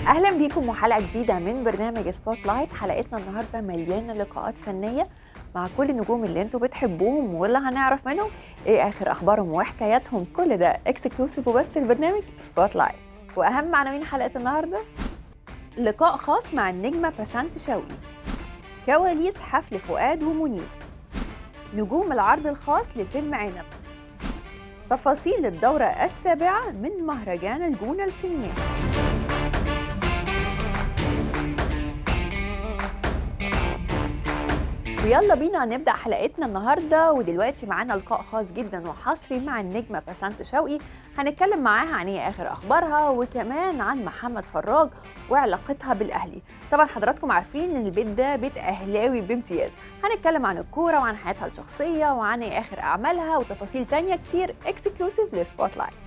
اهلا بيكم وحلقه جديده من برنامج سبوت لايت حلقتنا النهارده مليانه لقاءات فنيه مع كل النجوم اللي انتوا بتحبوهم واللي هنعرف منهم ايه اخر اخبارهم وحكاياتهم كل ده اكسكلوسيف وبس البرنامج سبوت لايت واهم عناوين حلقه النهارده لقاء خاص مع النجمه بسنت شوقي كواليس حفل فؤاد ومنير نجوم العرض الخاص لفيلم عنب تفاصيل الدورة السابعة من مهرجان الجونة السينمائي ويلا بينا نبدا حلقتنا النهارده ودلوقتي معانا لقاء خاص جدا وحصري مع النجمه بسنت شوقي هنتكلم معاها عن ايه اخر اخبارها وكمان عن محمد فراج وعلاقتها بالاهلي طبعا حضراتكم عارفين ان البيت ده بيت اهلاوي بامتياز هنتكلم عن الكوره وعن حياتها الشخصيه وعن ايه اخر اعمالها وتفاصيل تانية كتير اكسكلوسيف لسبوت لايت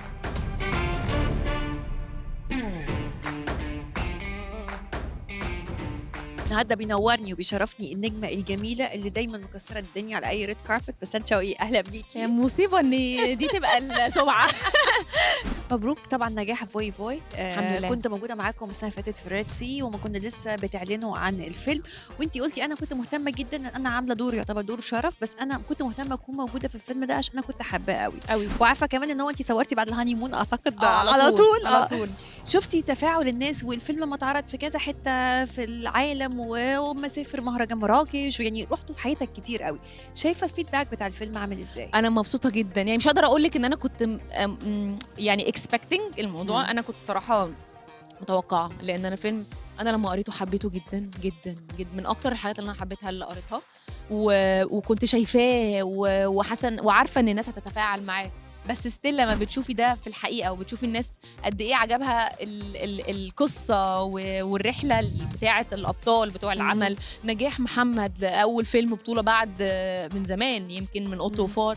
النهارده بينورني وبيشرفني النجمه الجميله اللي دايما مكسره الدنيا على اي ريد كاربت بسنت شوقي اهلا بيكي يا مصيبه ان دي تبقى السمعه مبروك طبعا نجاح فوي فوي الحمد لله. كنت موجوده معاكم السنه اللي فاتت في ريد سي وما كنا لسه بتعلنوا عن الفيلم وانتي قلتي انا كنت مهتمه جدا ان انا عامله دور يعتبر دور شرف بس انا كنت مهتمه اكون موجوده في الفيلم ده عشان انا كنت حباه قوي قوي وعارفه كمان ان هو انتي صورتي بعد الهاني مون اعتقد آه، على طول على آه. طول شفتي تفاعل الناس والفيلم لما اتعرض في كذا حته في العالم و- وما سافر مهرجان مراكش ويعني رحتوا في حياتك كتير قوي شايفه الفيدباك بتاع الفيلم عامل ازاي انا مبسوطه جدا يعني مش هقدر اقول لك ان انا كنت م- م- يعني اكسبكتنج الموضوع مم. انا كنت صراحه متوقعه لان انا فيلم انا لما قريته حبيته جدا جدا جدا من اكتر الحاجات اللي انا حبيتها اللي قريتها و... وكنت شايفاه و... وحاسه وعارفه ان الناس هتتفاعل معاه بس ستيل لما بتشوفي ده في الحقيقه وبتشوفي الناس قد ايه عجبها ال... ال... القصه و... والرحله بتاعه الابطال بتوع العمل نجاح محمد اول فيلم بطوله بعد من زمان يمكن من اوتو مم. فار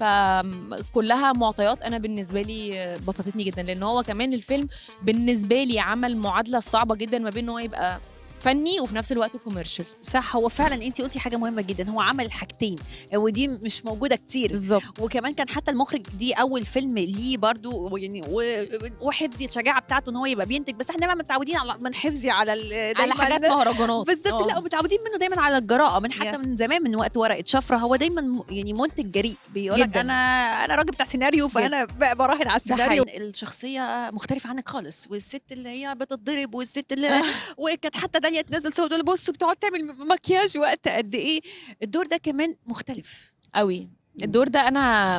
فكلها معطيات انا بالنسبه لي بسطتني جدا لان هو كمان الفيلم بالنسبه لي عمل معادله صعبه جدا ما بين ان هو يبقى فني وفي نفس الوقت كوميرشال صح هو فعلا انت قلتي حاجه مهمه جدا هو عمل حاجتين ودي مش موجوده كتير بالظبط وكمان كان حتى المخرج دي اول فيلم ليه برضو يعني و- وحفظي الشجاعه بتاعته ان هو يبقى بينتج بس احنا دايما متعودين على من حفظي على ال- على دايما حاجات مهرجانات بالظبط آه. لا متعودين منه دايما على الجراءه من حتى Yes. من زمان من وقت ورقه شفره هو دايما م- يعني منتج جريء بيقول لك جداً. انا انا راجل بتاع سيناريو فانا ب- براهن على السيناريو حقيقي. الشخصيه مختلفه عنك خالص والست اللي هي بتتضرب والست اللي وكانت حتى داليا تنزل صوت تقول بص بتقعد تعمل مكياج وقت قد ايه الدور ده كمان مختلف قوي الدور ده انا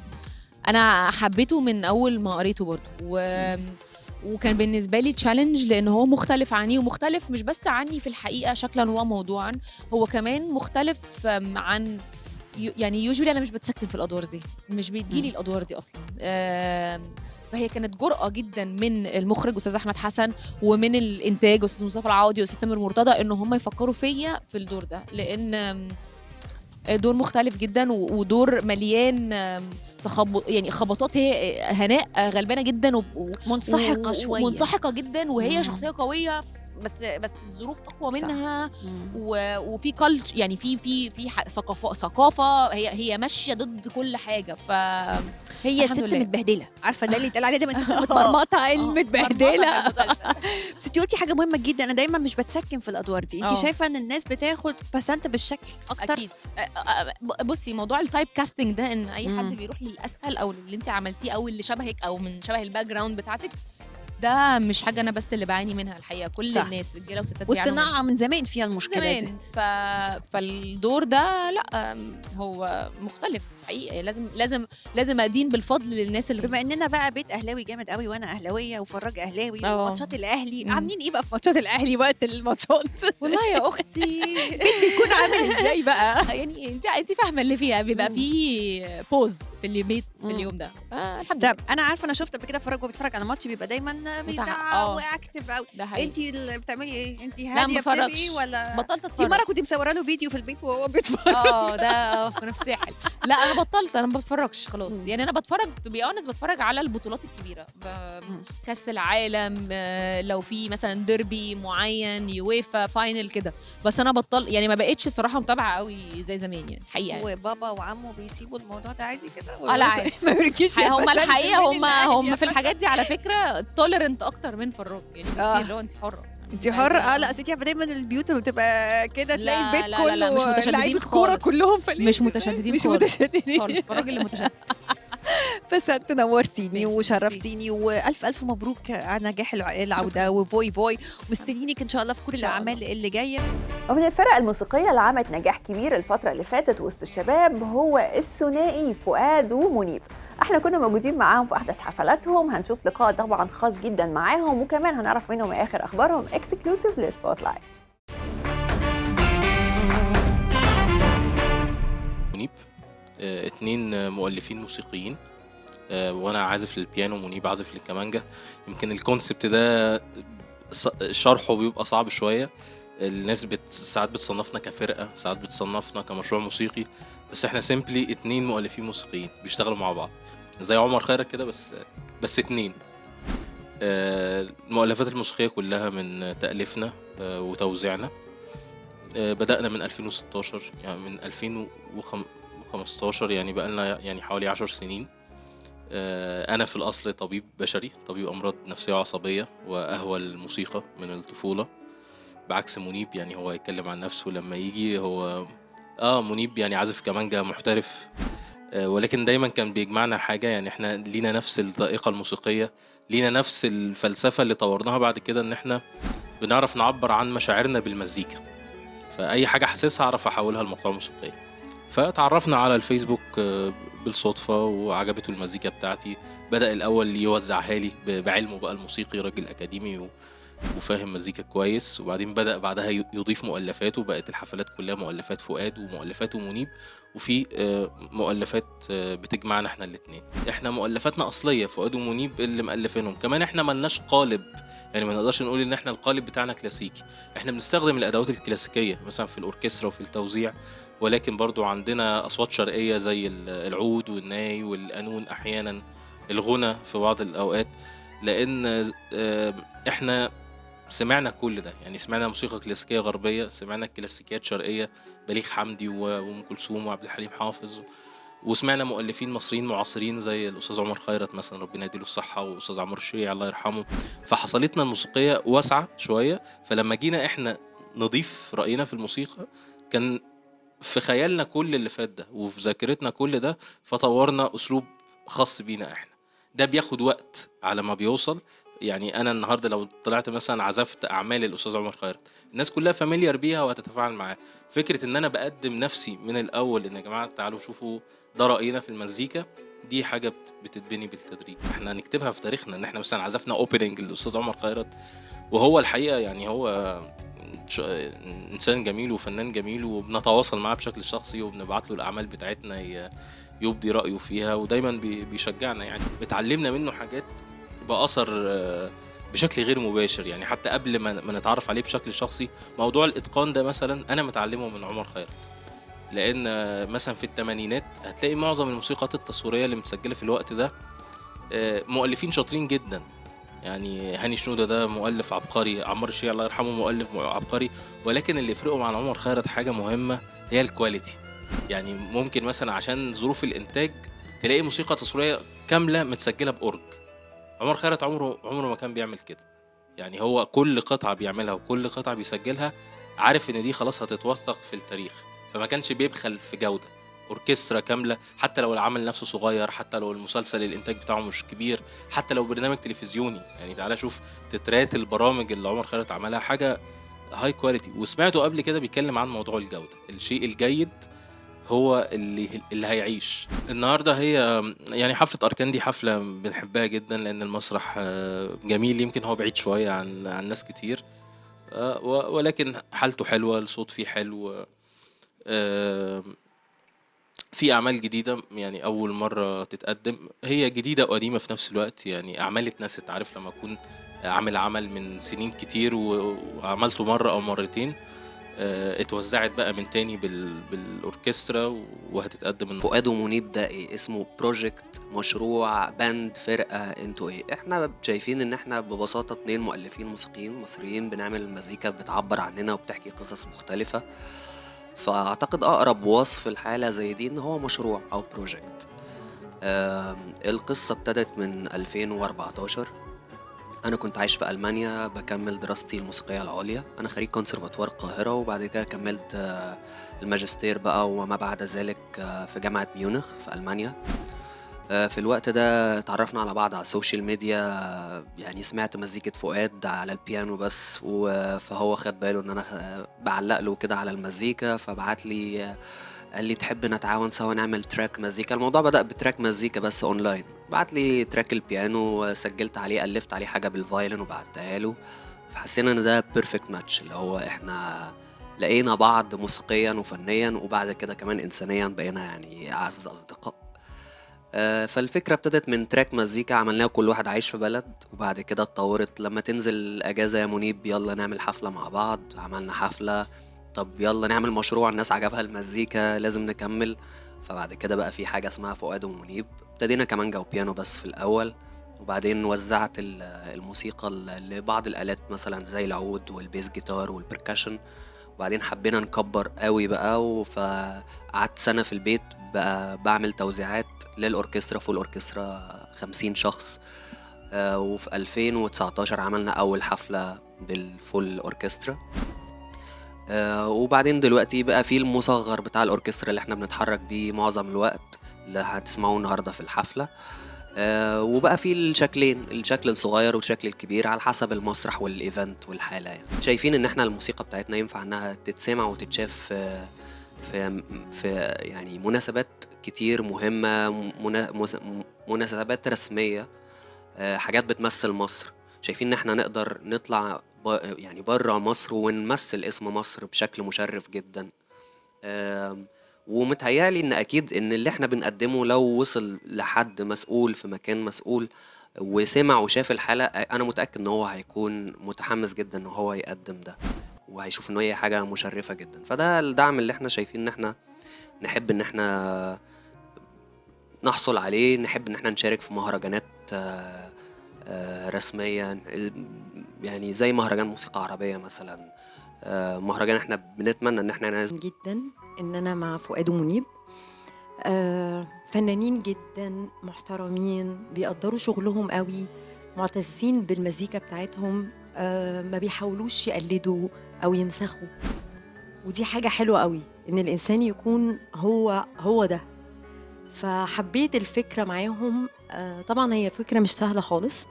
انا حبيته من اول ما قريته برضه و... وكان بالنسبه لي تشالنج لان هو مختلف عني ومختلف مش بس عني في الحقيقه شكلا وموضوعا هو كمان مختلف أم، عن يو- يعني يوجولي انا مش بتسكن في الادوار دي مش بتجيلي مم. الادوار دي اصلا أم، فهي كانت جرأة جدا من المخرج استاذ احمد حسن ومن الانتاج استاذ مصطفى العوضي واستاذ تامر مرتضى ان هم يفكروا فيا في الدور ده لان أم، دور مختلف جدا و- ودور مليان أم، تخبط يعني خبطات هي هناء غلبانه جدا و- و- منسحقه و- شويه منسحقه جدا وهي مم. شخصيه قويه بس بس الظروف اقوى صح. منها مم. و... وفي كلتش يعني في في في ح- ثقافه ثقافه هي هي ماشيه ضد كل حاجه ف هي الحمد ست لله. متبهدله عارفه ده اللي اتقال عليها دايما ست متمرمطه المتبهدله المسلسل. بس انت قلتي حاجه مهمه جدا انا دايما مش بتسكن في الادوار دي انت اه. شايفه ان الناس بتاخد بسنت بالشكل اكتر اكيد أ- أ- بصي موضوع التايب كاستنج ده ان اي حد مم. بيروح للاسهل او اللي انت عملتيه او اللي شبهك او من شبه الباك جراوند بتاعتك ده مش حاجه انا بس اللي بعاني منها الحقيقه كل صح. الناس رجاله وستات بيعانوا منها. والصناعه من زمان فيها المشكله دي زمان ف... فالدور ده لا أم، هو مختلف حقيقي لازم لازم لازم ادين بالفضل للناس اللي بما اننا بقى بيت اهلاوي جامد قوي وانا اهلاويه وفراج اهلاوي اه. وماتشات الاهلي مم. عاملين ايه بقى في ماتشات الاهلي وقت الماتشات والله يا اختي بيكون عامل ازاي بقى يعني انت انت فاهمه اللي فيها بيبقى مم. في بوز في البيت في مم. اليوم ده فالحمد لله طب انا عارفه انا شفت قبل كده فراج وهو بيتفرج على ماتش بيبقى دايما بيزعق اه. واكتف قوي ده حقيقي انت اللي بتعملي ايه انت لا هاديه ما بتعملي بتفرجش ايه ولا بطلت في اتفرج مره كنت مصوره له فيديو في البيت وهو بيتفرج اه ده كنا في الساحل لا انا بطلت انا ما بتفرجش خلاص مم. يعني انا بتفرج تو بي اونست بتفرج على البطولات الكبيره ب... مم. كاس العالم آه، لو في مثلا ديربي معين يويفا فاينل كده بس انا بطل يعني ما بقتش الصراحه متابعه قوي زي زمان يعني الحقيقه يعني. وبابا وعمه بيسيبوا الموضوع ده عادي كده اه لا عادي ما بيركيش هم فسد الحقيقه بين هم الأهل هم يعني. في الحاجات دي على فكره توليرنت اكتر من فراج يعني آه. بكتير اللي هو انت حره يعني انت حرة اه لا ستي دايما البيوت بتبقى كده تلاقي لا، البيت لا، كله لا، لا، مش متشددين لعيبة كورة خالص. كلهم في مش متشددين مش خالص. متشددين خالص فراج اللي متشدد بس انت نورتيني ميرسي. وشرفتيني والف الف مبروك على نجاح الع- العوده وفوي فوي مستنيينك ان شاء الله في كل إن شاء الاعمال اللي جايه ومن الفرق الموسيقيه اللي عملت نجاح كبير الفتره اللي فاتت وسط الشباب هو الثنائي فؤاد ومنيب احنا كنا موجودين معاهم في احدث حفلاتهم هنشوف لقاء طبعا خاص جدا معاهم وكمان هنعرف منهم اخر اخبارهم اكسكلوسيف لسبوت لايت منيب آه، اتنين آه، مؤلفين موسيقيين آه، وانا عازف للبيانو منيب عازف للكمانجا يمكن الكونسبت ده ص- شرحه بيبقى صعب شويه الناس بت... ساعات بتصنفنا كفرقه ساعات بتصنفنا كمشروع موسيقي بس احنا سيمبلي اتنين مؤلفين موسيقيين بيشتغلوا مع بعض زي عمر خيرت كده بس بس اتنين آه، المؤلفات الموسيقيه كلها من تاليفنا آه، وتوزيعنا آه، بدأنا من 2016 يعني من 2015 يعني بقى لنا يعني حوالي 10 سنين آه، أنا في الأصل طبيب بشري طبيب أمراض نفسية وعصبية وأهوى الموسيقى من الطفولة بعكس منيب يعني هو يتكلم عن نفسه لما يجي هو اه منيب يعني عازف كمانجا محترف آه، ولكن دايما كان بيجمعنا حاجة يعني احنا لينا نفس الذائقة الموسيقية لينا نفس الفلسفة اللي طورناها بعد كده ان احنا بنعرف نعبر عن مشاعرنا بالمزيكا فاي حاجه حاسسها اعرف احولها لمقطوعه موسيقيه فتعرفنا على الفيسبوك آه، بالصدفه وعجبته المزيكا بتاعتي بدا الاول يوزعها لي ب- بعلمه بقى الموسيقي راجل اكاديمي و- وفاهم مزيكا كويس وبعدين بدا بعدها ي- يضيف مؤلفاته بقت الحفلات كلها مؤلفات فؤاد ومؤلفاته منيب وفي آه، مؤلفات آه، بتجمعنا احنا الاثنين احنا مؤلفاتنا اصليه فؤاد ومنيب اللي مؤلفينهم كمان احنا ملناش قالب يعني ما نقدرش نقول ان احنا القالب بتاعنا كلاسيكي احنا بنستخدم الادوات الكلاسيكيه مثلا في الاوركسترا وفي التوزيع ولكن برضو عندنا اصوات شرقيه زي ال- العود والناي والقانون احيانا الغنى في بعض الاوقات لان آه، احنا سمعنا كل ده يعني سمعنا موسيقى كلاسيكيه غربيه سمعنا كلاسيكيات شرقيه بليغ حمدي و- وام كلثوم وعبد الحليم حافظ وسمعنا مؤلفين مصريين معاصرين زي الاستاذ عمر خيرت مثلا ربنا يديله الصحه والاستاذ عمرو الشريع الله يرحمه فحصلتنا الموسيقيه واسعه شويه فلما جينا احنا نضيف راينا في الموسيقى كان في خيالنا كل اللي فات ده وفي ذاكرتنا كل ده فطورنا اسلوب خاص بينا احنا ده بياخد وقت على ما بيوصل يعني انا النهارده لو طلعت مثلا عزفت اعمال الاستاذ عمر خيرت الناس كلها فاميليار بيها وهتتفاعل معاها فكره ان انا بقدم نفسي من الاول ان يا جماعه تعالوا شوفوا ده راينا في المزيكا دي حاجه بت- بتتبني بالتدريج احنا هنكتبها في تاريخنا ان احنا مثلا عزفنا اوبننج للاستاذ عمر خيرت وهو الحقيقه يعني هو ش- انسان جميل وفنان جميل وبنتواصل معاه بشكل شخصي وبنبعت له الاعمال بتاعتنا ي- يبدي رايه فيها ودايما بي- بيشجعنا يعني اتعلمنا منه حاجات باثر آه، بشكل غير مباشر يعني حتى قبل ما ما نتعرف عليه بشكل شخصي موضوع الاتقان ده مثلا انا متعلمه من عمر خيرت لان آه، مثلا في الثمانينات هتلاقي معظم الموسيقات التصويريه اللي متسجله في الوقت ده آه، مؤلفين شاطرين جدا يعني هاني شنودة ده مؤلف عبقري عمار الشيعي الله يرحمه مؤلف عبقري ولكن اللي يفرقه عن عمر خيرت حاجة مهمة هي الكواليتي يعني ممكن مثلا عشان ظروف الإنتاج تلاقي موسيقى تصويرية كاملة متسجلة بأورج عمر خيرت عمره عمره ما كان بيعمل كده يعني هو كل قطعة بيعملها وكل قطعة بيسجلها عارف إن دي خلاص هتتوثق في التاريخ فما كانش بيبخل في جودة اوركسترا كامله حتى لو العمل نفسه صغير حتى لو المسلسل الانتاج بتاعه مش كبير حتى لو برنامج تلفزيوني يعني تعالى شوف تترات البرامج اللي عمر خيرت عملها حاجه هاي كواليتي وسمعته قبل كده بيتكلم عن موضوع الجوده الشيء الجيد هو اللي اللي هيعيش النهارده هي يعني حفله اركان دي حفله بنحبها جدا لان المسرح آه، جميل يمكن هو بعيد شويه عن عن ناس كتير آه، و- ولكن حالته حلوه الصوت فيه حلو آه، في اعمال جديده يعني اول مره تتقدم هي جديده وقديمه في نفس الوقت يعني اعمال اتنست عارف لما اكون عامل عمل من سنين كتير و- وعملته مره او مرتين آه، اتوزعت بقى من تاني بال... بالاوركسترا وهتتقدم الن- فؤاد ومنيب ده ايه اسمه بروجكت مشروع باند فرقه انتوا ايه احنا شايفين ان احنا ببساطه اتنين مؤلفين موسيقيين مصريين بنعمل مزيكا بتعبر عننا وبتحكي قصص مختلفه فاعتقد اقرب وصف الحاله زي دي ان هو مشروع او بروجكت آم، القصه ابتدت من 2014 انا كنت عايش في المانيا بكمل دراستي الموسيقيه العليا انا خريج كونسرفاتوار القاهره وبعد كده كملت آه، الماجستير بقى وما بعد ذلك آه، في جامعة ميونخ في ألمانيا آه، في الوقت ده اتعرفنا على بعض على السوشيال ميديا آه، يعني سمعت مزيكة فؤاد على البيانو بس و- فهو خد باله ان انا آه، بعلق له كده على المزيكا فبعت لي آه، قال لي تحب نتعاون سوا نعمل تراك مزيكا الموضوع بدأ بتراك مزيكا بس اونلاين بعت لي تراك البيانو آه، سجلت عليه ألفت عليه حاجة بالفايلن وبعتها له فحسينا ان ده بيرفكت ماتش اللي هو احنا لقينا بعض موسيقيا وفنيا وبعد كده كمان انسانيا بقينا يعني اعز اصدقاء آه، فالفكره ابتدت من تراك مزيكا عملناه كل واحد عايش في بلد وبعد كده اتطورت لما تنزل اجازه يا منيب يلا نعمل حفله مع بعض عملنا حفله طب يلا نعمل مشروع الناس عجبها المزيكا لازم نكمل فبعد كده بقى في حاجه اسمها فؤاد ومنيب ابتدينا كمانجا وبيانو بس في الاول وبعدين وزعت ال- الموسيقى ل- لبعض الالات مثلا زي العود والبيس جيتار والبركشن وبعدين حبينا نكبر قوي بقى و- فقعدت سنة في البيت بقى بعمل توزيعات للأوركسترا فول أوركسترا خمسين شخص آه، وفي 2019 عملنا أول حفلة بالفول أوركسترا آه، وبعدين دلوقتي بقى في المصغر بتاع الأوركسترا اللي احنا بنتحرك بيه معظم الوقت اللي هتسمعوه النهاردة في الحفلة آه، وبقى في الشكلين الشكل الصغير والشكل الكبير على حسب المسرح والايفنت والحاله يعني شايفين ان احنا الموسيقى بتاعتنا ينفع انها تتسمع وتتشاف في في, في يعني مناسبات كتير مهمه منا- مس- مناسبات رسميه آه، حاجات بتمثل مصر شايفين ان احنا نقدر نطلع ب- يعني بره مصر ونمثل اسم مصر بشكل مشرف جدا آم، ومتهيألي ان اكيد ان اللي احنا بنقدمه لو وصل لحد مسؤول في مكان مسؤول وسمع وشاف الحلقة انا متأكد ان هو هيكون متحمس جدا ان هو يقدم ده وهيشوف ان هي حاجة مشرفة جدا فده الدعم اللي احنا شايفين ان احنا نحب ان احنا نحصل عليه نحب ان احنا نشارك في مهرجانات آه، آه، رسمية يعني زي مهرجان موسيقى عربية مثلا آه، مهرجان احنا بنتمنى ان احنا ناس جدا ان انا مع فؤاد ومنيب آه فنانين جدا محترمين بيقدروا شغلهم قوي معتزين بالمزيكا بتاعتهم آه ما بيحاولوش يقلدوا او يمسخوا ودي حاجة حلوة قوي ان الانسان يكون هو هو ده فحبيت الفكرة معاهم آه طبعا هي فكرة مش سهلة خالص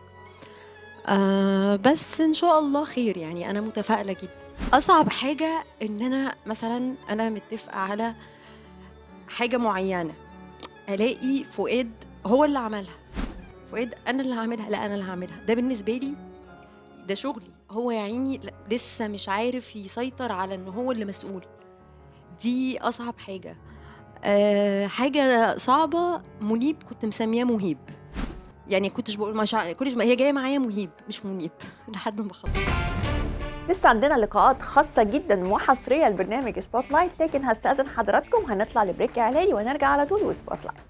آه بس ان شاء الله خير يعني انا متفائلة جدا اصعب حاجه ان انا مثلا انا متفقه على حاجه معينه الاقي فؤاد هو اللي عملها فؤاد انا اللي هعملها لا انا اللي هعملها ده بالنسبه لي ده شغلي هو يا عيني لا- لسه مش عارف يسيطر على ان هو اللي مسؤول دي اصعب حاجه أه حاجه صعبه منيب كنت مسمياه مهيب يعني كنتش بقول مش ع- كلش ما هي جايه معايا مهيب مش منيب لحد ما خلص لسه عندنا لقاءات خاصة جدا وحصرية لبرنامج سبوت لايت لكن هستأذن حضراتكم هنطلع لبريك إعلاني ونرجع على طول وسبوت لايت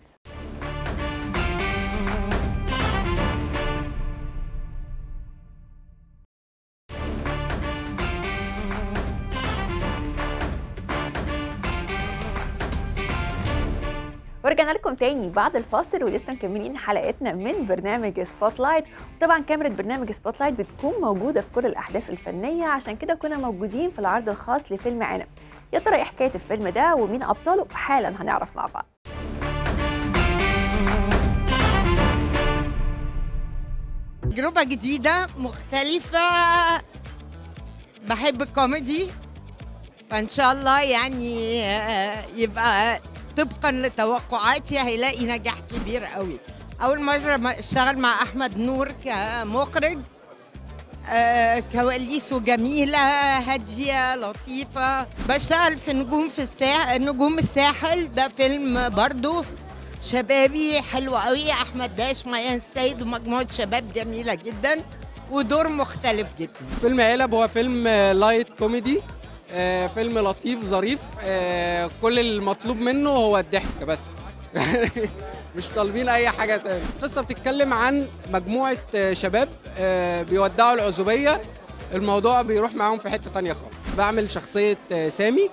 ورجعنا لكم تاني بعد الفاصل ولسه مكملين حلقتنا من برنامج سبوت لايت طبعا كاميرا برنامج سبوت لايت بتكون موجوده في كل الاحداث الفنيه عشان كده كنا موجودين في العرض الخاص لفيلم عنب يا ترى ايه حكايه الفيلم ده ومين ابطاله حالا هنعرف مع بعض تجربة جديدة مختلفة بحب الكوميدي فإن شاء الله يعني آه، يبقى طبقا لتوقعاتي هيلاقي نجاح كبير قوي أول مرة ما اشتغل مع أحمد نور كمخرج آه، كواليسه جميلة هادية لطيفة بشتغل في نجوم في الساحل نجوم الساحل ده فيلم برضو شبابي حلو قوي احمد داش ميان السيد ومجموعه شباب جميله جدا ودور مختلف جدا فيلم علب هو فيلم لايت كوميدي آه، فيلم لطيف ظريف آه، كل المطلوب منه هو الضحك بس مش طالبين اي حاجه تاني القصه بتتكلم عن مجموعه آه، شباب آه، بيودعوا العزوبيه الموضوع بيروح معاهم في حته تانية خالص بعمل شخصيه آه، سامي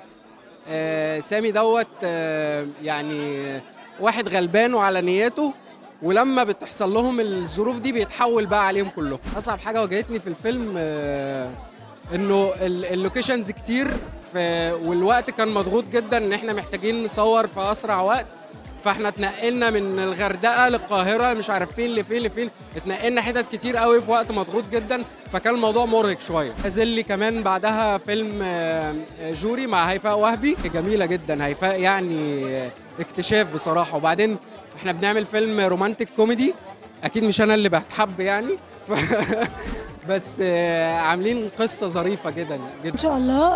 آه، سامي دوت آه، يعني واحد غلبان وعلى نيته ولما بتحصل لهم الظروف دي بيتحول بقى عليهم كلهم اصعب حاجه واجهتني في الفيلم آه، انه ال- اللوكيشنز كتير في والوقت كان مضغوط جدا ان احنا محتاجين نصور في اسرع وقت فاحنا اتنقلنا من الغردقه للقاهره مش عارف فين لفين لفين اتنقلنا حتت كتير قوي في وقت مضغوط جدا فكان الموضوع مرهق شويه نزل لي كمان بعدها فيلم آه، آه، جوري مع هيفاء وهبي جميله جدا هيفاء يعني آه، اكتشاف بصراحه وبعدين احنا بنعمل فيلم رومانتك كوميدي اكيد مش انا اللي بتحب يعني ف- بس آه، عاملين قصه ظريفه جدا جدا ان شاء الله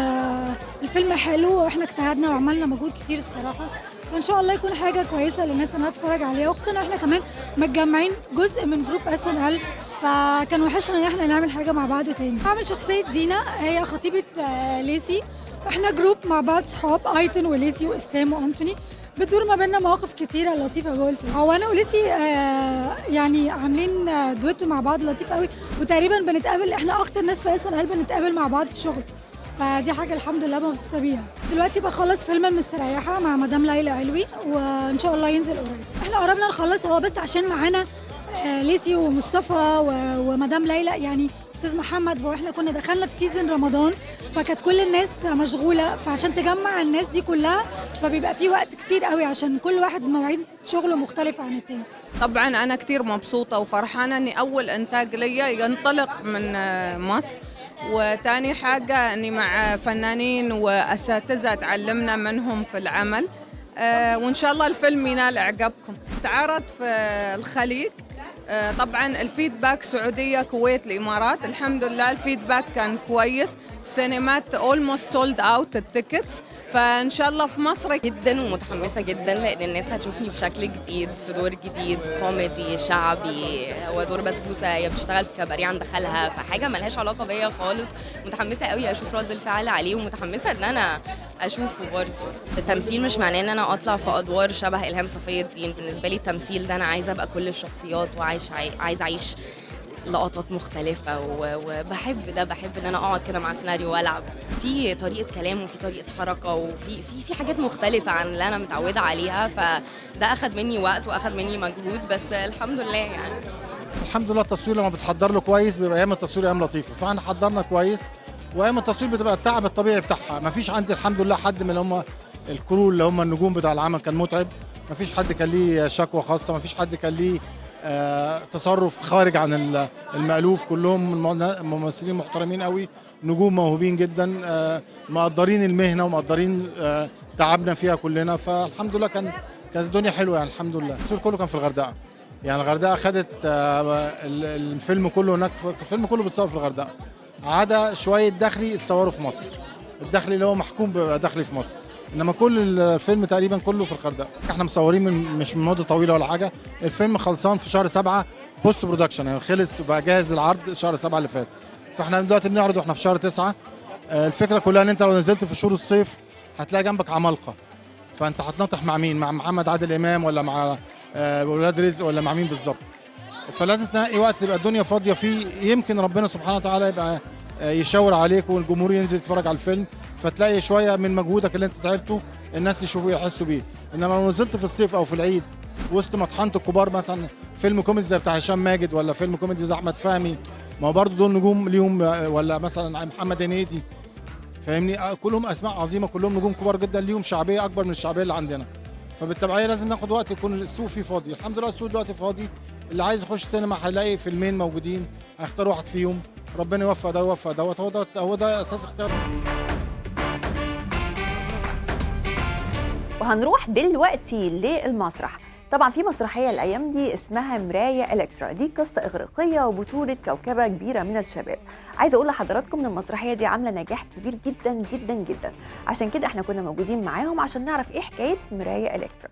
آه الفيلم حلو واحنا اجتهدنا وعملنا مجهود كتير الصراحه فان شاء الله يكون حاجه كويسه للناس انها تتفرج عليها وخصوصا احنا كمان متجمعين جزء من جروب اس ان ال فكان وحشنا ان احنا نعمل حاجه مع بعض تاني هعمل شخصيه دينا هي خطيبه آه ليسي احنا جروب مع بعض صحاب ايتن وليسي واسلام وانتوني بتدور ما بيننا مواقف كتيره لطيفه جوه الفيلم هو انا وليسي آه يعني عاملين آه، دويتو مع بعض لطيف قوي وتقريبا بنتقابل احنا اكتر ناس في اس ان ال بنتقابل مع بعض في شغل فدي حاجه الحمد لله مبسوطه بيها دلوقتي بخلص فيلم المستريحه مع مدام ليلى علوي وان شاء الله ينزل قريب احنا قربنا نخلص هو بس عشان معانا آه، ليسي ومصطفى و- ومدام ليلى يعني استاذ محمد واحنا كنا دخلنا في سيزون رمضان فكانت كل الناس مشغوله فعشان تجمع الناس دي كلها فبيبقى في وقت كتير قوي عشان كل واحد مواعيد شغله مختلفه عن التاني طبعا انا كثير مبسوطه وفرحانه اني اول انتاج لي ينطلق من آه، مصر وتاني حاجه اني مع فنانين واساتذه تعلمنا منهم في العمل آه، وان شاء الله الفيلم ينال اعجابكم تعرض في الخليج آه، طبعا الفيدباك سعوديه كويت الامارات الحمد لله الفيدباك كان كويس السينمات اولموست سولد اوت التيكتس فان شاء الله في مصر جدا ومتحمسه جدا لان الناس هتشوفني بشكل جديد في دور جديد كوميدي شعبي هو دور بسبوسه هي بتشتغل في كباريه عند خالها فحاجه ملهاش علاقه بيا خالص متحمسه قوي اشوف رد الفعل عليه ومتحمسه ان انا اشوفه برضه التمثيل مش معناه ان انا اطلع في ادوار شبه الهام صفي الدين بالنسبه لي التمثيل ده انا عايزه ابقى كل الشخصيات وعايش عايزه اعيش لقطات مختلفة و- وبحب ده بحب ان انا اقعد كده مع سيناريو والعب في طريقة كلام وفي طريقة حركة وفي في في حاجات مختلفة عن اللي انا متعودة عليها فده اخد مني وقت واخد مني مجهود بس الحمد لله يعني الحمد لله التصوير لما بتحضر له كويس بيبقى ايام التصوير ايام لطيفه فاحنا حضرنا كويس وايام التصوير بتبقى التعب الطبيعي بتاعها ما فيش عندي الحمد لله حد من اللي هم الكرو اللي هم النجوم بتاع العمل كان متعب ما فيش حد كان ليه شكوى خاصه ما فيش حد كان ليه آه تصرف خارج عن ال- المألوف كلهم الم- ممثلين محترمين قوي نجوم موهوبين جدا آه مقدرين المهنه ومقدرين آه تعبنا فيها كلنا فالحمد لله كان كانت الدنيا حلوه يعني الحمد لله التصوير كله كان في الغردقه يعني الغردقه خدت آه، ال- الفيلم كله هناك في- الفيلم كله بيتصور في الغردقه عدا شويه داخلي اتصوروا في مصر الداخلي اللي هو محكوم بيبقى داخلي في مصر انما كل الفيلم تقريبا كله في الغردقه احنا مصورين من مش من مده طويله ولا حاجه الفيلم خلصان في شهر سبعة بوست برودكشن يعني خلص وبقى جاهز للعرض شهر سبعة اللي فات فاحنا دلوقتي بنعرض واحنا في شهر تسعة آه، الفكره كلها ان انت لو نزلت في شهور الصيف هتلاقي جنبك عمالقه فانت هتناطح مع مين مع محمد عادل امام ولا مع آه، ولاد رزق ولا مع مين بالظبط فلازم تنقي وقت تبقى الدنيا فاضيه فيه يمكن ربنا سبحانه وتعالى يبقى آه، يشاور عليك والجمهور ينزل يتفرج على الفيلم فتلاقي شويه من مجهودك اللي انت تعبته الناس يشوفوا يحسوا بيه انما لو نزلت في الصيف او في العيد وسط مطحنه الكبار مثلا فيلم كوميدي زي بتاع هشام ماجد ولا فيلم كوميدي زي احمد فهمي ما هو برضه دول نجوم ليهم آه، ولا مثلا محمد هنيدي فاهمني آه، كلهم اسماء عظيمه كلهم نجوم كبار جدا ليهم شعبيه اكبر من الشعبيه اللي عندنا فبالتبعيه لازم ناخد وقت يكون السوق فيه فاضي الحمد لله السوق دلوقتي فاضي اللي عايز يخش سينما هيلاقي فيلمين موجودين هيختار واحد فيهم ربنا يوفق ده ويوفق دوت هو ده هو ده اساس اختيار وهنروح دلوقتي للمسرح طبعا في مسرحيه الايام دي اسمها مرايه الكترا دي قصه اغريقيه وبطوله كوكبه كبيره من الشباب عايزه اقول لحضراتكم ان المسرحيه دي عامله نجاح كبير جدا جدا جدا عشان كده احنا كنا موجودين معاهم عشان نعرف ايه حكايه مرايه الكترا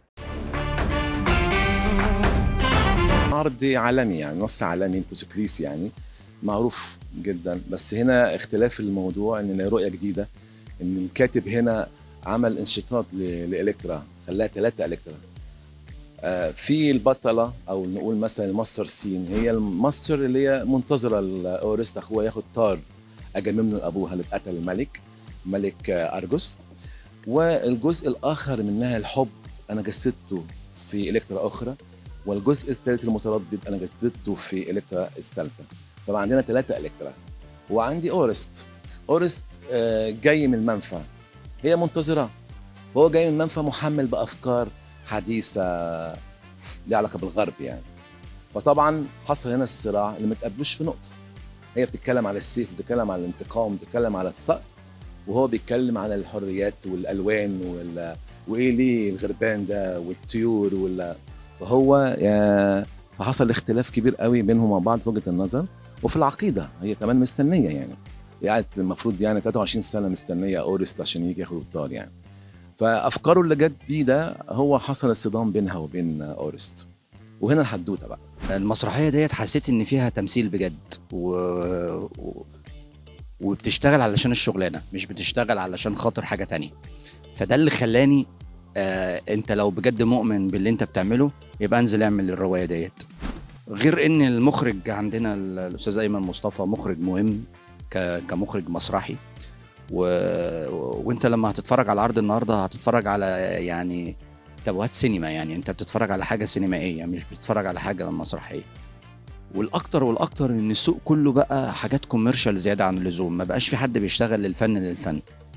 عرض عالمي يعني نص عالمي الفوسكليس يعني معروف جدا بس هنا اختلاف الموضوع ان رؤيه جديده ان الكاتب هنا عمل انشطاط ل- لالكترا خلاها ثلاثه الكترا آه، في البطله او نقول مثلا الماستر سين هي الماستر اللي هي منتظره الاورست اخوها ياخد طار اجامemnon ابوها اللي اتقتل الملك ملك آه، ارجوس والجزء الاخر منها الحب انا جسدته في الكترا اخرى والجزء الثالث المتردد انا جسدته في الكترا الثالثه فبقى عندنا ثلاثه الكترا وعندي اورست اورست آه، جاي من المنفى هي منتظره هو جاي من منفى محمل بافكار حديثه ليها علاقه بالغرب يعني فطبعا حصل هنا الصراع اللي ما تقابلوش في نقطه هي بتتكلم على السيف بتتكلم على الانتقام بتتكلم على الثأر وهو بيتكلم عن الحريات والالوان وال... وايه ليه الغربان ده والطيور وال... فهو يا... فحصل اختلاف كبير قوي بينهم وبين بعض في وجهه النظر وفي العقيده هي كمان مستنيه يعني قعدت المفروض يعني 23 سنه مستنيه اورست عشان يجي ياخد الطار يعني فافكاره اللي جت بيه ده هو حصل الصدام بينها وبين اورست وهنا الحدوته بقى المسرحيه ديت حسيت ان فيها تمثيل بجد و... و... وبتشتغل علشان الشغلانه مش بتشتغل علشان خاطر حاجه تانية فده اللي خلاني آه انت لو بجد مؤمن باللي انت بتعمله يبقى انزل اعمل الروايه ديت غير ان المخرج عندنا ال- الاستاذ ايمن مصطفى مخرج مهم ك... كمخرج مسرحي و... وانت لما هتتفرج على العرض النهارده هتتفرج على يعني تابوهات سينما يعني انت بتتفرج على حاجه سينمائيه مش بتتفرج على حاجه مسرحيه والاكتر والاكتر ان السوق كله بقى حاجات كوميرشال زياده عن اللزوم ما بقاش في حد بيشتغل للفن للفن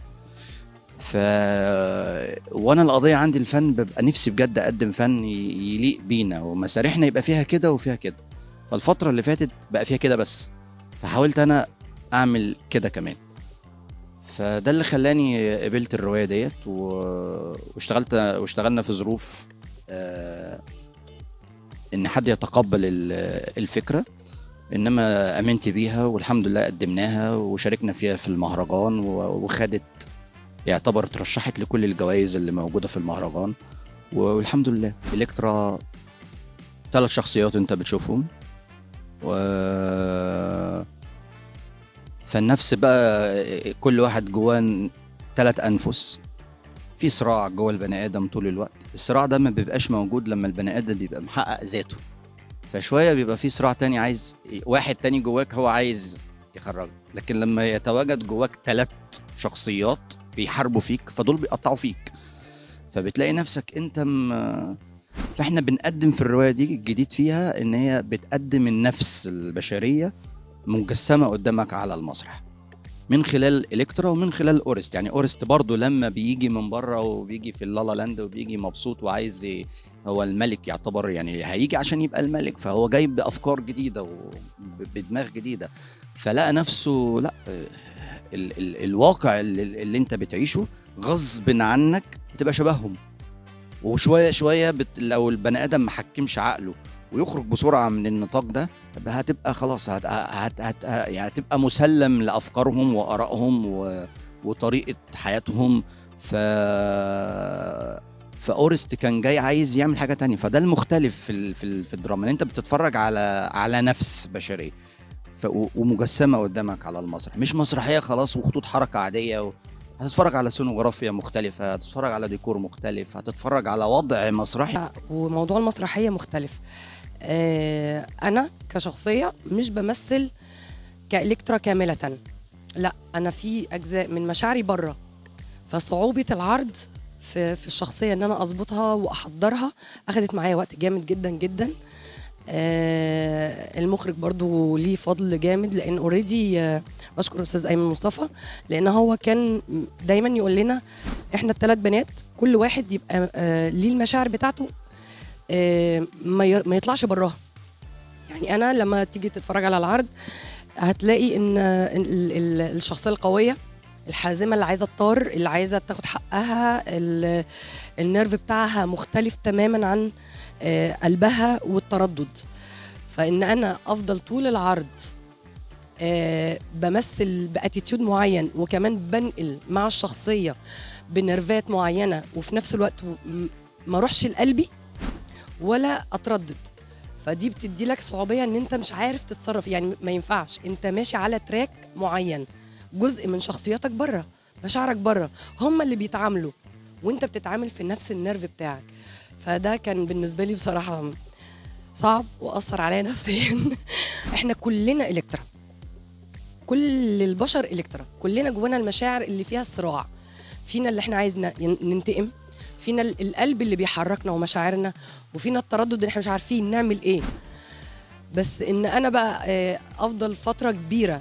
ف وانا القضيه عندي الفن ببقى نفسي بجد اقدم فن ي- يليق بينا ومسارحنا يبقى فيها كده وفيها كده فالفتره اللي فاتت بقى فيها كده بس فحاولت انا اعمل كده كمان فده اللي خلاني قبلت الروايه ديت و- واشتغلت واشتغلنا في ظروف آه، ان حد يتقبل ال- الفكره انما امنت بيها والحمد لله قدمناها وشاركنا فيها في المهرجان و- وخدت يعتبر ترشحت لكل الجوائز اللي موجوده في المهرجان والحمد لله الكترا ثلاث شخصيات انت بتشوفهم و فالنفس بقى كل واحد جواه ثلاث انفس في صراع جوه البني ادم طول الوقت الصراع ده ما بيبقاش موجود لما البني ادم بيبقى محقق ذاته فشويه بيبقى في صراع تاني عايز واحد تاني جواك هو عايز يخرجك لكن لما يتواجد جواك ثلاث شخصيات بيحاربوا فيك فدول بيقطعوا فيك فبتلاقي نفسك انت م... فاحنا بنقدم في الروايه دي الجديد فيها ان هي بتقدم النفس البشريه مجسمه قدامك على المسرح من خلال الكترا ومن خلال اورست يعني اورست برضو لما بيجي من بره وبيجي في اللالا لاند وبيجي مبسوط وعايز ي- هو الملك يعتبر يعني هيجي عشان يبقى الملك فهو جاي بافكار جديده وبدماغ جديده فلقى نفسه لا آه، ال ال الواقع اللي, اللي انت بتعيشه غصب عنك بتبقى شبههم وشويه شويه بت لو البني ادم ما حكمش عقله ويخرج بسرعه من النطاق ده يبقى هتبقى خلاص هت هت هت يعني هتبقى مسلم لافكارهم وارائهم و وطريقه حياتهم ف فاورست كان جاي عايز يعمل حاجه تانية فده المختلف في ال- في, ال- في الدراما ان انت بتتفرج على على نفس بشريه ف و- ومجسمه قدامك على المسرح مش مسرحيه خلاص وخطوط حركه عاديه و... هتتفرج على سونوغرافيا مختلفة هتتفرج على ديكور مختلف هتتفرج على وضع مسرحي وموضوع المسرحيه مختلف آه، انا كشخصيه مش بمثل كالكترا كامله لا انا في اجزاء من مشاعري بره فصعوبه العرض في في الشخصيه ان انا اظبطها واحضرها اخذت معايا وقت جامد جدا جدا آه المخرج برضو ليه فضل جامد لان اوريدي آه بشكر استاذ ايمن مصطفى لان هو كان دايما يقول لنا احنا الثلاث بنات كل واحد يبقى آه ليه المشاعر بتاعته آه ما ي- ما يطلعش براها يعني انا لما تيجي تتفرج على العرض هتلاقي ان آه، ال- ال- الشخصيه القويه الحازمه اللي عايزه تطار اللي عايزه تاخد حقها ال- النيرف بتاعها مختلف تماما عن آه، قلبها والتردد فان انا افضل طول العرض آه، بمثل باتيتيود معين وكمان بنقل مع الشخصيه بنرفات معينه وفي نفس الوقت م- ما اروحش لقلبي ولا اتردد فدي بتدي لك صعوبيه ان انت مش عارف تتصرف يعني ما ينفعش انت ماشي على تراك معين جزء من شخصيتك بره مشاعرك بره هم اللي بيتعاملوا وانت بتتعامل في نفس النيرف بتاعك فده كان بالنسبه لي بصراحه صعب واثر عليا نفسيا احنا كلنا الكترا كل البشر الكترا كلنا جوانا المشاعر اللي فيها الصراع فينا اللي احنا عايز ن- ننتقم فينا ال- القلب اللي بيحركنا ومشاعرنا وفينا التردد اللي احنا مش عارفين نعمل ايه بس ان انا بقى آه، افضل فتره كبيره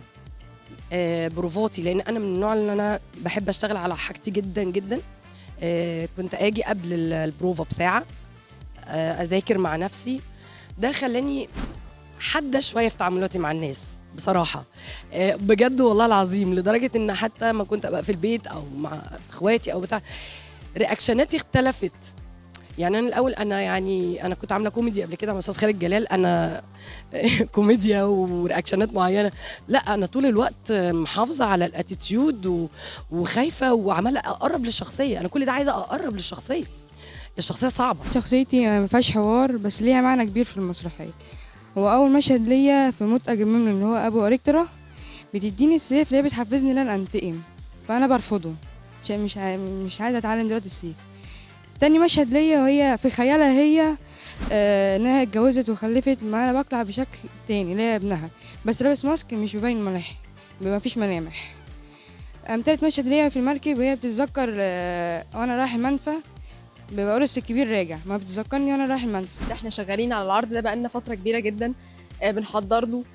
آه، بروفاتي لان انا من النوع اللي انا بحب اشتغل على حاجتي جدا جدا آه، كنت اجي قبل ال- البروفا بساعه آه، اذاكر مع نفسي ده خلاني حاده شويه في تعاملاتي مع الناس بصراحه آه، بجد والله العظيم لدرجه ان حتى ما كنت ابقى في البيت او مع اخواتي او بتاع رياكشناتي اختلفت يعني انا الاول انا يعني انا كنت عامله كوميدي قبل كده مع استاذ خالد جلال انا كوميديا ورياكشنات معينه لا انا طول الوقت محافظه على الاتيتيود و- وخايفه وعماله اقرب للشخصيه انا كل ده عايزه اقرب للشخصيه الشخصيه صعبه شخصيتي ما فيهاش حوار بس ليها معنى كبير في المسرحيه هو اول مشهد ليا في موت اجمل اللي هو ابو اريكترا بتديني السيف اللي هي بتحفزني ان انا انتقم فانا برفضه عشان مش عاي- مش عايزه اتعلم دلوقتي السيف تاني مشهد ليا وهي في خيالها هي آه انها اتجوزت وخلفت معانا بقلع بشكل تاني اللي هي ابنها بس لابس ماسك مش بيبين ملامح بيبقى مفيش ملامح أم تالت مشهد ليا في المركب وهي بتتذكر آه وانا رايح المنفى بيبقى قرص الكبير راجع ما بتذكرني وانا رايح المنفى احنا شغالين على العرض ده بقالنا فتره كبيره جدا آه، بنحضر له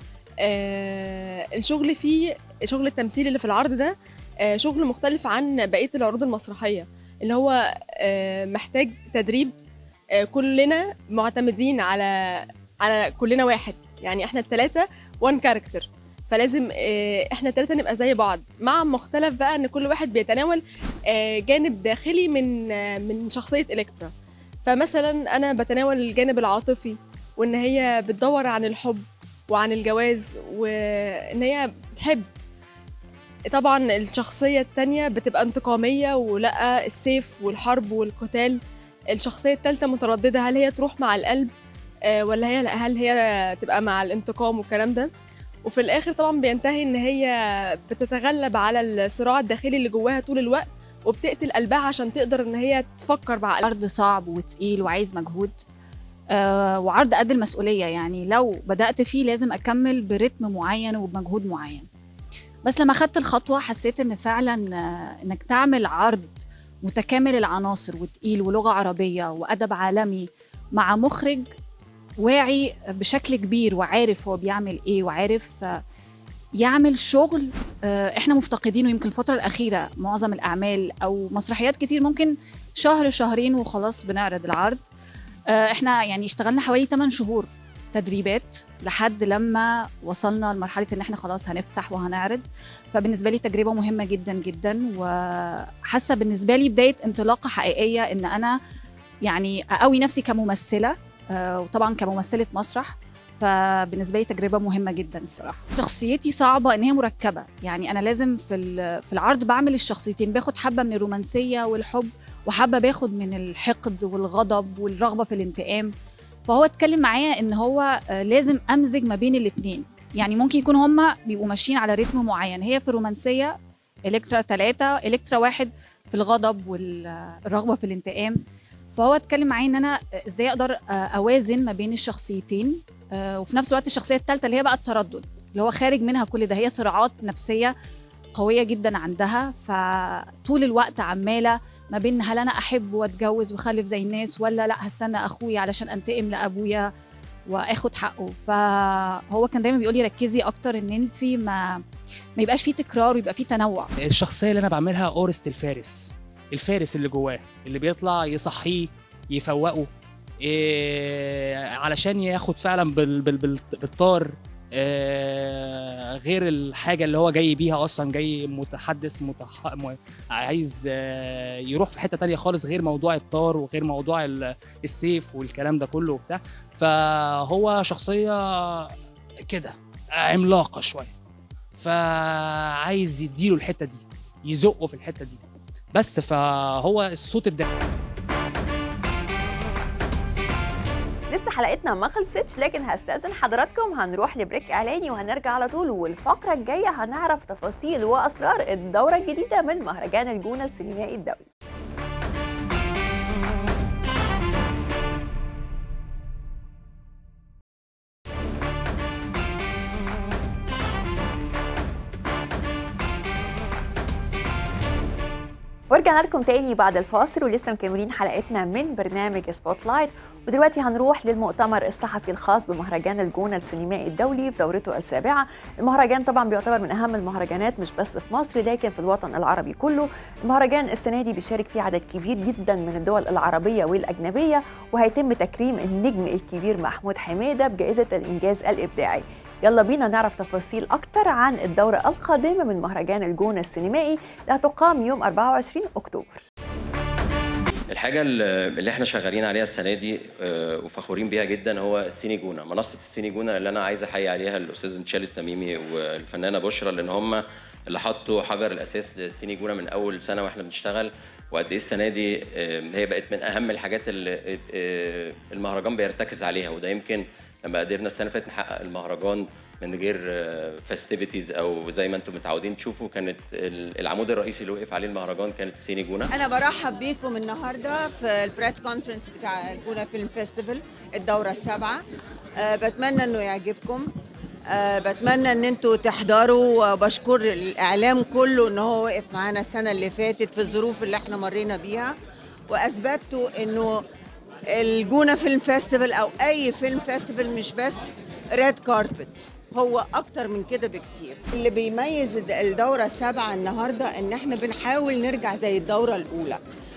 آه، الشغل فيه شغل التمثيل اللي في العرض ده آه، شغل مختلف عن بقيه العروض المسرحيه اللي هو آه، محتاج تدريب آه، كلنا معتمدين على على كلنا واحد يعني احنا الثلاثه وان كاركتر فلازم آه، احنا الثلاثه نبقى زي بعض مع مختلف بقى ان كل واحد بيتناول آه، جانب داخلي من آه، من شخصيه الكترا فمثلا انا بتناول الجانب العاطفي وان هي بتدور عن الحب وعن الجواز وان هي بتحب طبعا الشخصية التانية بتبقى انتقامية ولا السيف والحرب والقتال الشخصية التالتة مترددة هل هي تروح مع القلب آه، ولا هي هل هي تبقى مع الانتقام والكلام ده وفي الاخر طبعا بينتهي ان هي بتتغلب على الصراع الداخلي اللي جواها طول الوقت وبتقتل قلبها عشان تقدر ان هي تفكر بعقلها عرض صعب وتقيل وعايز مجهود آه وعرض قد المسؤوليه يعني لو بدات فيه لازم اكمل برتم معين وبمجهود معين بس لما خدت الخطوه حسيت ان فعلا آه انك تعمل عرض متكامل العناصر وتقيل ولغه عربيه وادب عالمي مع مخرج واعي بشكل كبير وعارف هو بيعمل ايه وعارف آه يعمل شغل آه، احنا مفتقدينه يمكن الفتره الاخيره معظم الاعمال او مسرحيات كتير ممكن شهر شهرين وخلاص بنعرض العرض آه، احنا يعني اشتغلنا حوالي 8 شهور تدريبات لحد لما وصلنا لمرحله ان احنا خلاص هنفتح وهنعرض فبالنسبه لي تجربه مهمه جدا جدا وحاسه بالنسبه لي بدايه انطلاقه حقيقيه ان انا يعني اقوي نفسي كممثله آه، وطبعا كممثله مسرح فبالنسبه لي تجربه مهمه جدا الصراحه شخصيتي صعبه ان هي مركبه يعني انا لازم في ال- في العرض بعمل الشخصيتين باخد حبه من الرومانسيه والحب وحبه باخد من الحقد والغضب والرغبه في الانتقام فهو اتكلم معايا ان هو آه، لازم امزج ما بين الاثنين يعني ممكن يكون هما بيبقوا ماشيين على رتم معين هي في الرومانسيه الكترا ثلاثة الكترا واحد في الغضب والرغبه في الانتقام فهو اتكلم معايا ان انا ازاي اقدر آه، اوازن ما بين الشخصيتين آه، وفي نفس الوقت الشخصيه الثالثه اللي هي بقى التردد اللي هو خارج منها كل ده هي صراعات نفسيه قويه جدا عندها فطول الوقت عماله ما بين هل انا احب واتجوز واخلف زي الناس ولا لا هستنى اخويا علشان انتقم لابويا واخد حقه فهو كان دايما بيقول لي ركزي اكتر ان انت ما ما يبقاش فيه تكرار ويبقى فيه تنوع الشخصيه اللي انا بعملها اورست الفارس الفارس اللي جواه اللي بيطلع يصحيه يفوقه إيه علشان ياخد فعلا بال بال بال بالطار إيه غير الحاجه اللي هو جاي بيها اصلا جاي متحدث متح... م... عايز آه، يروح في حته تانية خالص غير موضوع الطار وغير موضوع ال- السيف والكلام ده كله وبتاع فهو شخصيه كده عملاقه شويه فعايز يديله الحته دي يزقه في الحته دي بس فهو الصوت الداخلي لسه حلقتنا ما خلصتش لكن هستأذن حضراتكم هنروح لبريك إعلاني وهنرجع على طول والفقرة الجاية هنعرف تفاصيل وأسرار الدورة الجديدة من مهرجان الجونة السينمائي الدولي ورجعنا لكم تاني بعد الفاصل ولسه مكملين حلقتنا من برنامج سبوت لايت ودلوقتي هنروح للمؤتمر الصحفي الخاص بمهرجان الجونه السينمائي الدولي في دورته السابعه المهرجان طبعا بيعتبر من اهم المهرجانات مش بس في مصر لكن في الوطن العربي كله المهرجان السنه دي بيشارك فيه عدد كبير جدا من الدول العربيه والاجنبيه وهيتم تكريم النجم الكبير محمود حميده بجائزه الانجاز الابداعي يلا بينا نعرف تفاصيل أكتر عن الدورة القادمة من مهرجان الجونة السينمائي اللي هتقام يوم 24 أكتوبر الحاجة اللي احنا شغالين عليها السنة دي آه، وفخورين بيها جدا هو السيني جونة منصة السيني جونة اللي أنا عايز أحيي عليها الأستاذ انشال التميمي والفنانة بشرى لأن هم اللي حطوا حجر الأساس للسيني جونة من أول سنة وإحنا بنشتغل وقد إيه السنة دي آه، هي بقت من أهم الحاجات اللي آه، المهرجان بيرتكز عليها وده يمكن لما قدرنا السنة اللي فاتت نحقق المهرجان من غير فيستيفيتيز او زي ما انتم متعودين تشوفوا كانت ال- العمود الرئيسي اللي وقف عليه المهرجان كانت السيني جونه انا برحب بيكم النهارده في البريس كونفرنس بتاع الجونه فيلم فيستيفال الدوره السابعه أه بتمنى انه يعجبكم أه بتمنى ان انتوا تحضروا وبشكر الاعلام كله ان هو وقف معانا السنه اللي فاتت في الظروف اللي احنا مرينا بيها واثبتوا انه الجونه فيلم فيستيفال او اي فيلم فيستيفال مش بس ريد كاربت هو اكتر من كده بكتير اللي بيميز الد- الدوره السابعه النهارده ان احنا بنحاول نرجع زي الدوره الاولى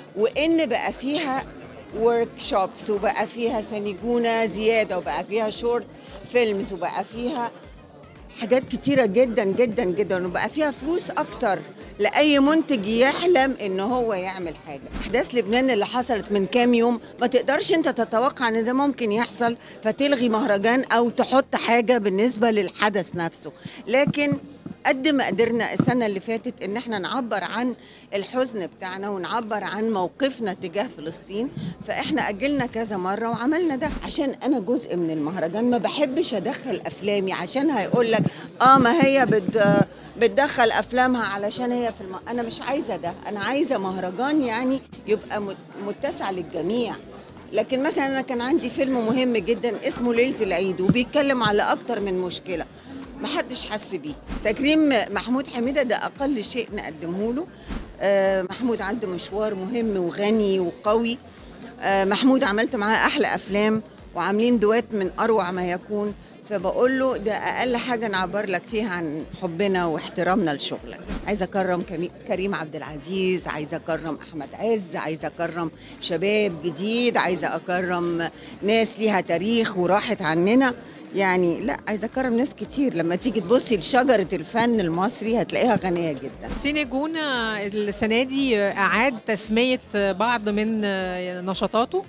وان بقى فيها ورك شوبس وبقى فيها سنجونه زياده وبقى فيها شورت فيلمز وبقى فيها حاجات كتيرة جدا جدا جدا وبقى فيها فلوس أكتر لأي منتج يحلم إن هو يعمل حاجة أحداث لبنان اللي حصلت من كام يوم ما تقدرش أنت تتوقع إن ده ممكن يحصل فتلغي مهرجان أو تحط حاجة بالنسبة للحدث نفسه لكن قد ما قدرنا السنة اللي فاتت إن احنا نعبر عن الحزن بتاعنا ونعبر عن موقفنا تجاه فلسطين فاحنا أجلنا كذا مرة وعملنا ده عشان أنا جزء من المهرجان ما بحبش أدخل أفلامي عشان هيقول لك آه ما هي بت بتدخل أفلامها علشان هي في الم... أنا مش عايزة ده أنا عايزة مهرجان يعني يبقى مت- متسع للجميع لكن مثلا انا كان عندي فيلم مهم جدا اسمه ليله العيد وبيتكلم على اكتر من مشكله محدش حس بيه تكريم محمود حميده ده اقل شيء نقدمه له آه، محمود عنده مشوار مهم وغني وقوي آه، محمود عملت معاه احلى افلام وعاملين دوات من اروع ما يكون فبقول له ده اقل حاجه نعبر لك فيها عن حبنا واحترامنا لشغلك عايزه اكرم كمي- كريم عبد العزيز عايزه اكرم احمد عز عايزه اكرم شباب جديد عايزه اكرم ناس ليها تاريخ وراحت عننا يعني لا عايزه اكرم ناس كتير لما تيجي تبصي لشجره الفن المصري هتلاقيها غنيه جدا سيني جونة السنة دي أعاد تسمية بعض من نشاطاته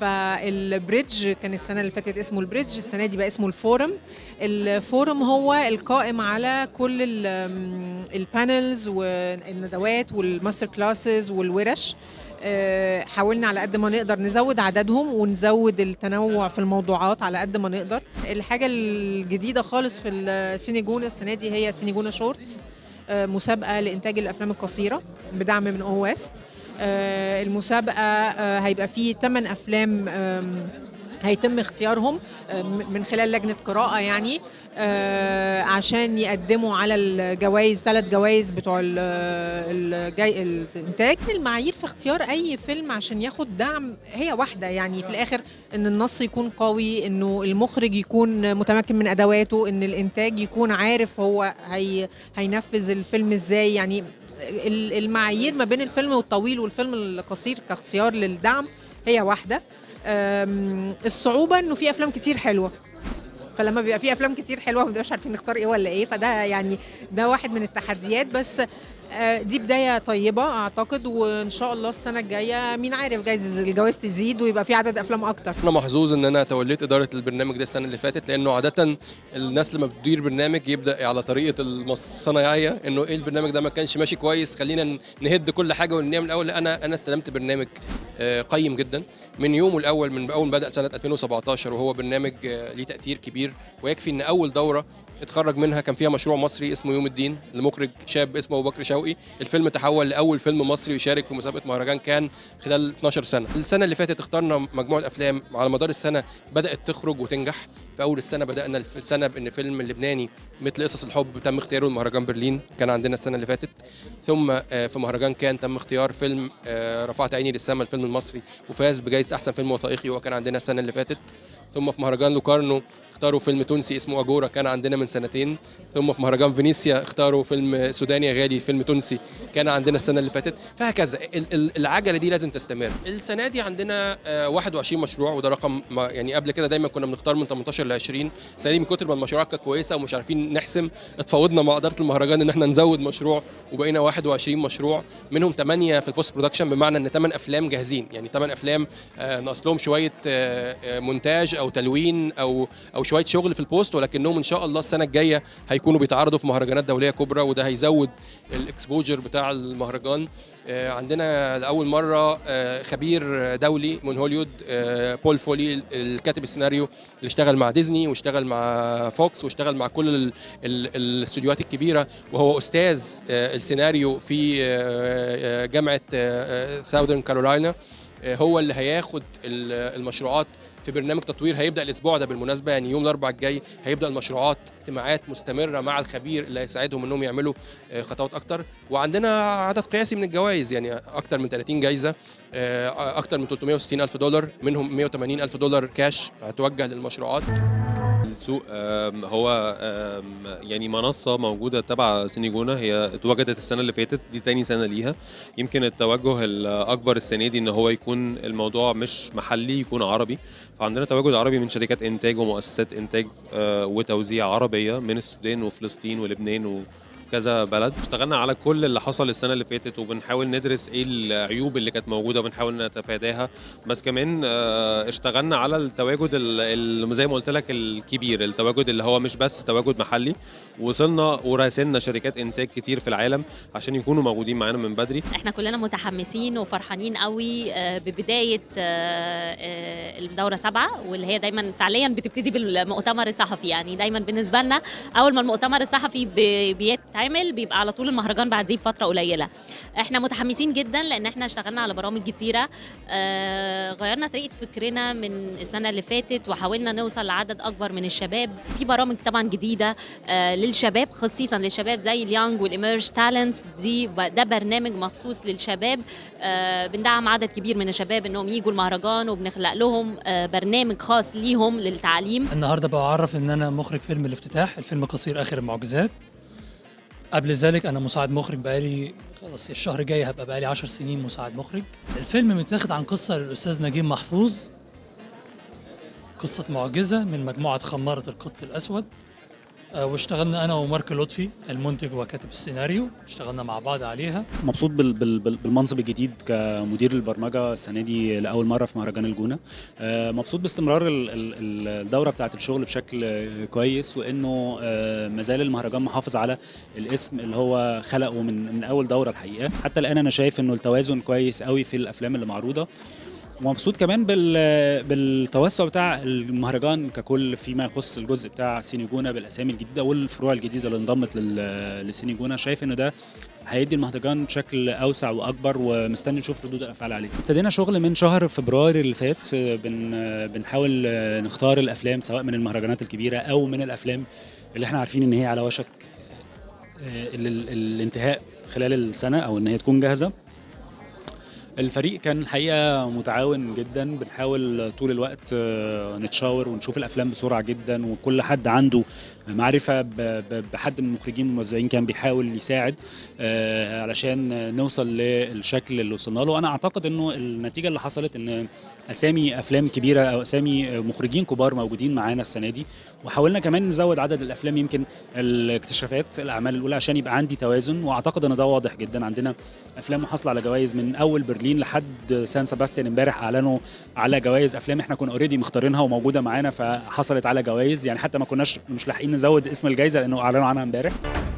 فالبريدج كان السنة اللي فاتت اسمه البريدج السنة دي بقى اسمه الفورم الفورم هو القائم على كل ال- البانلز والندوات والماستر كلاسز والورش آه، حاولنا على قد ما نقدر نزود عددهم ونزود التنوع في الموضوعات على قد ما نقدر الحاجة الجديدة خالص في السينيجونا السنة دي هي سينيجونا شورتس آه، مسابقة لإنتاج الأفلام القصيرة بدعم من أو ويست آه، المسابقة آه، هيبقى فيه 8 أفلام آم، هيتم اختيارهم آه، م- من خلال لجنة قراءة يعني آه، عشان يقدموا على الجوائز ثلاث جوائز بتوع ال- الجاي الانتاج المعايير في اختيار اي فيلم عشان ياخد دعم هي واحده يعني في الاخر ان النص يكون قوي انه المخرج يكون متمكن من ادواته ان الانتاج يكون عارف هو هي هينفذ الفيلم ازاي يعني ال- المعايير ما بين الفيلم الطويل والفيلم القصير كاختيار للدعم هي واحده أم، الصعوبه انه في افلام كتير حلوه فلما بيبقى في افلام كتير حلوه ما بنبقاش عارفين نختار ايه ولا ايه فده يعني ده واحد من التحديات بس آه، دي بدايه طيبه اعتقد وان شاء الله السنه الجايه مين عارف جايز الجوائز تزيد ويبقى في عدد افلام اكتر انا محظوظ ان انا توليت اداره البرنامج ده السنه اللي فاتت لانه عاده الناس لما بتدير برنامج يبدا على طريقه الصنايعيه انه ايه البرنامج ده ما كانش ماشي كويس خلينا ن- نهد كل حاجه ونعمل من الاول لا انا انا استلمت برنامج آه، قيم جدا من يومه الاول من اول ما بدا سنه 2017 وهو برنامج آه، ليه تاثير كبير ويكفي ان اول دوره اتخرج منها كان فيها مشروع مصري اسمه يوم الدين لمخرج شاب اسمه ابو بكر شوقي الفيلم تحول لاول فيلم مصري يشارك في مسابقه مهرجان كان خلال 12 سنه السنه اللي فاتت اخترنا مجموعه افلام على مدار السنه بدات تخرج وتنجح في اول السنه بدانا الف- السنه بان فيلم لبناني مثل قصص الحب تم اختياره لمهرجان برلين كان عندنا السنه اللي فاتت ثم آه، في مهرجان كان تم اختيار فيلم آه، رفعت عيني للسما الفيلم المصري وفاز بجائزه احسن فيلم وثائقي وكان عندنا السنه اللي فاتت ثم في مهرجان لوكارنو اختاروا فيلم تونسي اسمه اجورا كان عندنا من سنتين ثم في مهرجان فينيسيا اختاروا فيلم سوداني يا غالي فيلم تونسي كان عندنا السنه اللي فاتت فهكذا ال- ال- العجله دي لازم تستمر السنه دي عندنا آه، 21 مشروع وده رقم ما يعني قبل كده دايما كنا بنختار من 18 ل 20 السنه دي من كتر ما المشروعات كانت كويسه ومش عارفين نحسم اتفاوضنا مع اداره المهرجان ان احنا نزود مشروع وبقينا 21 مشروع منهم 8 في البوست برودكشن بمعنى ان 8 افلام جاهزين يعني 8 افلام آه، ناقص لهم شويه آه، آه، مونتاج او تلوين او او شويه شغل في البوست ولكنهم ان شاء الله السنه الجايه هيكونوا بيتعرضوا في مهرجانات دوليه كبرى وده هيزود الاكسبوجر بتاع المهرجان آه، عندنا لاول مره آه، خبير دولي من هوليوود آه، بول فولي الكاتب السيناريو اللي اشتغل مع ديزني واشتغل مع فوكس واشتغل مع كل ال- ال- الاستوديوهات الكبيره وهو استاذ آه، السيناريو في آه، آه، جامعه ساوثرن كارولاينا هو اللي هياخد ال- المشروعات في برنامج تطوير هيبدا الاسبوع ده بالمناسبه يعني يوم الاربعاء الجاي هيبدا المشروعات اجتماعات مستمره مع الخبير اللي هيساعدهم انهم يعملوا آه، خطوات اكتر وعندنا عدد قياسي من الجوائز يعني اكتر من 30 جايزه آه، اكتر من 360 الف دولار منهم 180 الف دولار كاش هتوجه للمشروعات السوق آم، هو آم، يعني منصة موجودة تبع سينيجونا هي اتوجدت السنة اللي فاتت دي تاني سنة ليها يمكن التوجه الأكبر السنة دي إن هو يكون الموضوع مش محلي يكون عربي فعندنا تواجد عربي من شركات إنتاج ومؤسسات إنتاج آه، وتوزيع عربية من السودان وفلسطين ولبنان و كذا بلد اشتغلنا على كل اللي حصل السنه اللي فاتت وبنحاول ندرس ايه العيوب اللي كانت موجوده وبنحاول نتفاداها بس كمان آه، اشتغلنا على التواجد ال- ال- زي ما قلت لك الكبير التواجد اللي هو مش بس تواجد محلي وصلنا وراسلنا شركات انتاج كتير في العالم عشان يكونوا موجودين معانا من بدري احنا كلنا متحمسين وفرحانين قوي آه، ببدايه آه، آه، الدوره سبعه واللي هي دايما فعليا بتبتدي بالمؤتمر الصحفي يعني دايما بالنسبه لنا اول ما المؤتمر الصحفي بي- بيتعمل بيبقى على طول المهرجان بعديه بفتره قليله احنا متحمسين جدا لان احنا اشتغلنا على برامج كتيره آه، غيرنا طريقه فكرنا من السنه اللي فاتت وحاولنا نوصل لعدد اكبر من الشباب في برامج طبعا جديده آه، للشباب خصيصا للشباب زي اليانج والإيميرج تالنتس دي ب- ده برنامج مخصوص للشباب آه، بندعم عدد كبير من الشباب انهم يجوا المهرجان وبنخلق لهم آه، برنامج خاص ليهم للتعليم النهارده بعرف ان انا مخرج فيلم الافتتاح الفيلم قصير اخر المعجزات قبل ذلك انا مساعد مخرج بقالي خلاص الشهر الجاي هبقى بقالي 10 سنين مساعد مخرج الفيلم متاخد عن قصه للاستاذ نجيب محفوظ قصه معجزه من مجموعه خماره القط الاسود آه، واشتغلنا انا ومارك لطفي المنتج وكاتب السيناريو اشتغلنا مع بعض عليها مبسوط بال- بال- بال- بالمنصب الجديد كمدير البرمجه السنه دي لاول مره في مهرجان الجونه آه، مبسوط باستمرار ال- ال- الدوره بتاعه الشغل بشكل آه، كويس وانه آه، مازال المهرجان محافظ على الاسم اللي هو خلقه من من اول دوره الحقيقه حتى الان انا شايف انه التوازن كويس قوي في الافلام اللي معروضه ومبسوط كمان بال بالتوسع بتاع المهرجان ككل فيما يخص الجزء بتاع سينيجونا بالاسامي الجديده والفروع الجديده اللي انضمت لل- لسينيجونا شايف ان ده هيدي المهرجان بشكل اوسع واكبر ومستني نشوف ردود الافعال عليه. ابتدينا شغل من شهر فبراير اللي فات بن بنحاول نختار الافلام سواء من المهرجانات الكبيره او من الافلام اللي احنا عارفين ان هي على وشك ال- ال- الانتهاء خلال السنه او ان هي تكون جاهزه. الفريق كان الحقيقه متعاون جدا بنحاول طول الوقت آه، نتشاور ونشوف الافلام بسرعه جدا وكل حد عنده معرفه ب- ب- بحد من المخرجين والموزعين كان بيحاول يساعد آه، علشان نوصل للشكل اللي وصلنا له انا اعتقد انه النتيجه اللي حصلت ان اسامي افلام كبيره او اسامي مخرجين كبار موجودين معانا السنه دي وحاولنا كمان نزود عدد الافلام يمكن الاكتشافات الاعمال الاولى عشان يبقى عندي توازن واعتقد ان ده واضح جدا عندنا افلام محصله على جوائز من اول برلين لحد سان سباستيان امبارح اعلنوا على جوائز افلام احنا كنا اوريدي مختارينها وموجوده معانا فحصلت على جوائز يعني حتى ما كناش مش لاحقين نزود اسم الجائزه لانه اعلنوا عنها امبارح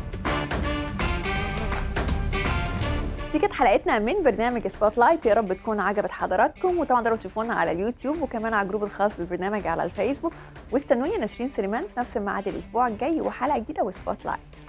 دي كانت حلقتنا من برنامج سبوت لايت يا رب تكون عجبت حضراتكم وطبعا تقدروا تشوفونا على اليوتيوب وكمان على الجروب الخاص بالبرنامج على الفيسبوك واستنوني نسرين سليمان في نفس الميعاد الاسبوع الجاي وحلقه جديده وسبوت لايت